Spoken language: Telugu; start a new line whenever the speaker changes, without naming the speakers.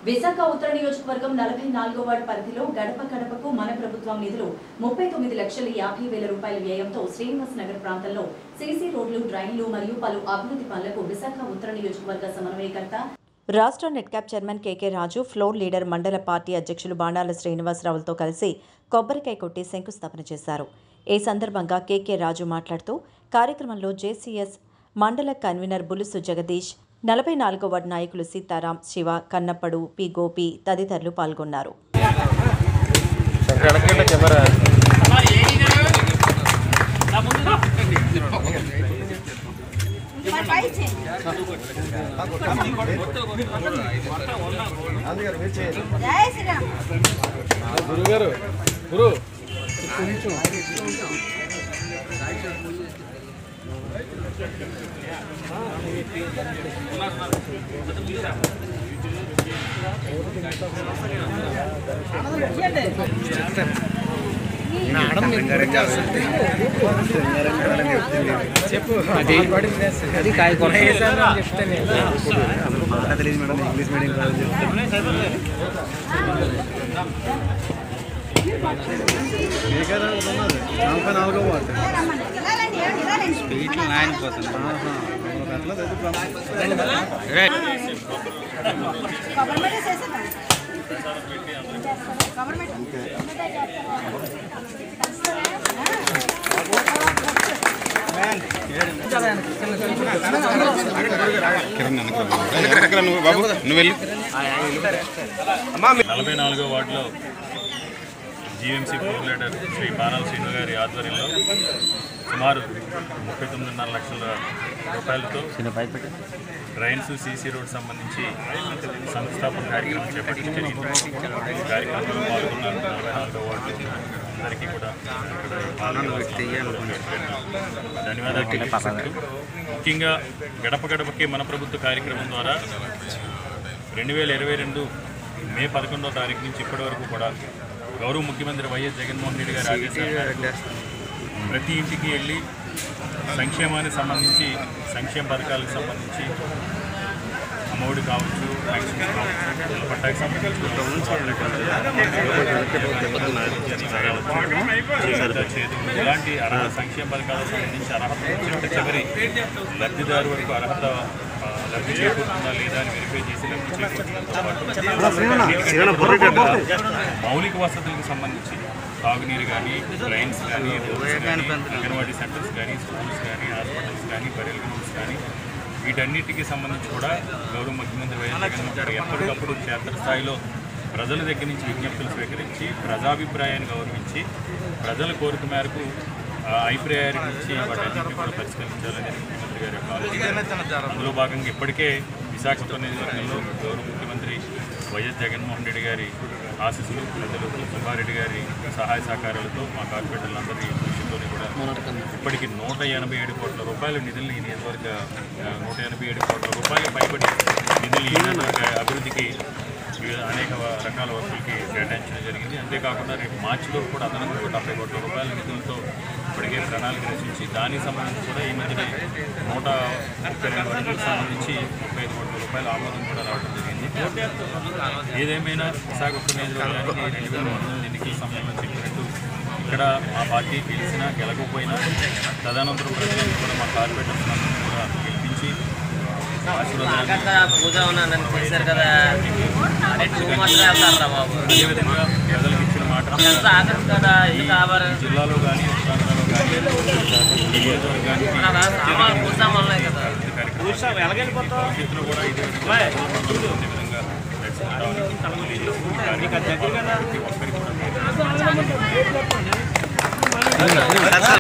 విశాఖ ఉత్తర నియోజకవర్గం నలభై నాలుగో వార్డు పరిధిలో గడప గడపకు మన ప్రభుత్వం నిధులు ముప్పై తొమ్మిది లక్షల యాభై వేల రూపాయల వ్యయంతో శ్రీనివాస్ నగర్ ప్రాంతంలో సీసీ రోడ్లు డ్రైన్లు మరియు పలు అభివృద్ధి పనులకు విశాఖ ఉత్తర నియోజకవర్గ సమన్వయకర్త
రాష్ట్ర NEDCAP chairman KK Raju floor leader మండల పార్టీ అధ్యక్షులు బాణాల శ్రీనివాసరావులతో కలిసి కొబ్బరికాయ కొట్టి శంకుస్థాపన చేశారు ఈ సందర్భంగా కేకే రాజు మాట్లాడుతూ కార్యక్రమంలో జేసీఎస్ మండల కన్వీనర్ బులుసు జగదీష్ నలభై నాలుగో వార్డు నాయకులు సీతారాం శివ కన్నప్పడు పి గోపి తదితరులు పాల్గొన్నారు
జై శ్రీరామ్
గురుగారు గురు అది అది కాయ
తెలియదు మేడం ఇంగ్లీష్ మీడియం కాదు నలభై నాలుగో వార్డు
ఇలా రండి ఇలా రండి
స్పీట్లు నాయన పోతుంది
గవర్నమెంట్ చేసేదా గవర్నమెంట్
బాబు నువ్వు వెళ్ళి
నలభై నాలుగో వార్డులో జీఎంసీ ఫ్లోర్ లీడర్ శ్రీ బాణాల శ్రీను గారి ఆధ్వర్యంలో సుమారు ముప్పై తొమ్మిదిన్నర లక్షల రూపాయలతో డ్రైన్స్ సీసీ రోడ్ సంబంధించి సంస్థాపన కార్యక్రమం చేపట్టడం జరిగింది ఈ కార్యక్రమంలో పాల్గొన్నారు నలభై నాలుగో వార్డు అందరికీ కూడా ధన్యవాదాలు తెలియజేస్తూ ముఖ్యంగా గడప గడపకి మన ప్రభుత్వ కార్యక్రమం ద్వారా రెండు వేల ఇరవై రెండు మే పదకొండవ తారీఖు నుంచి ఇప్పటి వరకు కూడా గౌరవ ముఖ్యమంత్రి వైఎస్ జగన్మోహన్ రెడ్డి గారి ఆదేశాల మేరకు ప్రతి ఇంటికి వెళ్ళి సంక్షేమానికి సంబంధించి సంక్షేమ పథకాలకు సంబంధించి అమ్మఒడి కావచ్చు పెన్షన్ కావచ్చు ఇళ్ళ పట్టాకి సంబంధించి ఇలాంటి అర్హత సంక్షేమ పథకాలకు సంబంధించి అర్హత చిట్ట చివరి లబ్ధిదారు వరకు అర్హత ఆ, లబ్ధి చేకూరుతుందా లేదా అని వెరిఫై చేసి లబ్ధి చేకూర్చడంతో పాటు మౌలిక వసతులకు సంబంధించి తాగునీరు కానీ డ్రైన్స్ కానీ రోడ్స్ కానీ అంగన్వాడీ సెంటర్స్ కానీ స్కూల్స్ కానీ హాస్పిటల్స్ కానీ బరియల్ గ్రౌండ్స్ కానీ వీటన్నిటికీ సంబంధించి కూడా గౌరవ ముఖ్యమంత్రి వైఎస్ జగన్మోహన్ రెడ్డి ఎప్పటికప్పుడు క్షేత్రస్థాయిలో ప్రజల దగ్గర నుంచి విజ్ఞప్తులు స్వీకరించి ప్రజాభిప్రాయాన్ని గౌరవించి ప్రజల కోరిక మేరకు ఆ అభిప్రాయాల నుంచి వాటన్నింటినీ కూడా పరిష్కరించాలని ముఖ్యమంత్రి గారి యొక్క ఆలోచన అందులో భాగంగా ఇప్పటికే విశాఖపట్నం నియోజకవర్గంలో గౌరవ ముఖ్యమంత్రి వైఎస్ జగన్మోహన్ రెడ్డి గారి ఆశీస్సులు ప్రజలు సుబ్బారెడ్డి గారి సహాయ సహకారాలతో మా కార్పొరేటర్లందరి కృషితో కూడా ఇప్పటికి నూట ఎనభై ఏడు కోట్ల రూపాయల నిధులు ఈ నియోజకవర్గ ఆ, నూట ఎనభై ఏడు కోట్ల రూపాయలు పైబడి నిధులు ఈ నియోజకవర్గ అభివృద్ధికి వివిధ అనేక రకాల వస్తువులకి కేటాయించడం జరిగింది అంతేకాకుండా రేపు మార్చిలో కూడా అదనంగా ఒక డెబ్బై కోట్ల రూపాయల నిధులతో ఇప్పటికే ప్రణాళిక రచించి దానికి సంబంధించి కూడా ఈ మధ్యనే నూట ముప్పై రెండు వరకు సంబంధించి ముప్పై ఐదు కోట్ల రూపాయల ఆమోదం కూడా రావడం జరిగింది ఏదేమైనా విశాఖపట్నం నియోజకవర్గానికి రెండు వేల పంతొమ్మిది ఎన్నికల సమయంలో చెప్పినట్టు ఇక్కడ మా పార్టీ గెలిచినా గెలకపోయినా తదనంతరం ప్రజలను కూడా మా కార్పొరేటర్స్ అందరినీ కూడా గెలిపించి ఆశీర్వాదాలు
పూజ ఉన్నానని చేశారు కదా అరే టూ మంత్స్ వెళ్తారా బాబు
అదేవిధంగా ప్రజలకు ఇచ్చిన మాట
ఎంత ఆగదు కదా ఎందుకు కావాలి
జిల్లాలో కానీ ఉత్తరాంధ్రలో కానీ ఈ నియోజకవర్గానికి
సామాన్లు పూజ ఉన్నాయి కదా
భవిష్యత్తులో కూడా ఇదే విధంగా ఇదే విధంగా నడుచుకుంటామని తెలియజేస్తున్నాను. ప్రతి ఒక్కరికి కూడా